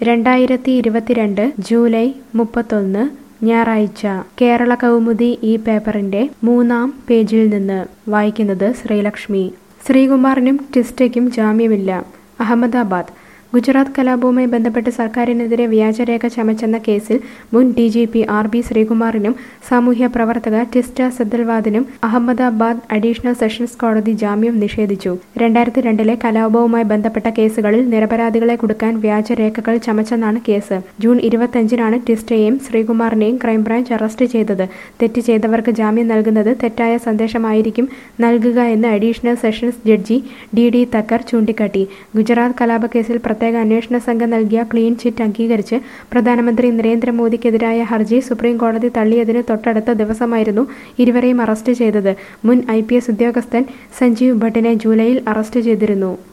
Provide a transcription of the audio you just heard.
രണ്ടായിരത്തി ഇരുപത്തിരണ്ട് ജൂലൈ മുപ്പത്തൊന്ന് ഞായറാഴ്ച കേരള കൗമുദി ഈ പേപ്പറിന്റെ മൂന്നാം പേജിൽ നിന്ന് വായിക്കുന്നത് ശ്രീലക്ഷ്മി ശ്രീകുമാറിനും ടിസ്റ്റയ്ക്കും ജാമ്യമില്ല അഹമ്മദാബാദ് ഗുജറാത്ത് കലാപവുമായി ബന്ധപ്പെട്ട് സർക്കാരിനെതിരെ വ്യാജരേഖ ചമച്ചെന്ന കേസിൽ മുൻ D G P R B ശ്രീകുമാറിനും സാമൂഹ്യ പ്രവർത്തക ടിസ്റ്റ സെദൽവാദിനും അഹമ്മദാബാദ് അഡീഷണൽ സെഷൻസ് കോടതി ജാമ്യം നിഷേധിച്ചു രണ്ടായിരത്തി രണ്ടിലെ കലാപവുമായി ബന്ധപ്പെട്ട കേസുകളിൽ നിരപരാധികളെ കുടുക്കാൻ വ്യാജരേഖകൾ ചമച്ചെന്നാണ് കേസ് ജൂൺ ഇരുപത്തഞ്ചിനാണ് ടിസ്റ്റയെയും ശ്രീകുമാറിനെയും ക്രൈംബ്രാഞ്ച് അറസ്റ്റ് ചെയ്തത് തെറ്റ് ചെയ്തവർക്ക് ജാമ്യം നൽകുന്നത് തെറ്റായ സന്ദേശമായിരിക്കും നൽകുക എന്ന് additional sessions judge D D Thakkar ചൂണ്ടിക്കാട്ടി ഗുജറാത്ത് കലാപക്കേസിൽ പ്രത്യേക അന്വേഷണ സംഘം നൽകിയ ക്ലീൻ ചിറ്റ് അംഗീകരിച്ച് പ്രധാനമന്ത്രി നരേന്ദ്രമോദിക്കെതിരായ ഹർജി സുപ്രീം കോടതി തള്ളിയതിന് തൊട്ടടുത്ത ദിവസമായിരുന്നു ഇരുവരെയും അറസ്റ്റ് ചെയ്തത് മുൻ ഐ ഉദ്യോഗസ്ഥൻ സഞ്ജീവ് ഭട്ടിനെ ജൂലൈയിൽ അറസ്റ്റ് ചെയ്തിരുന്നു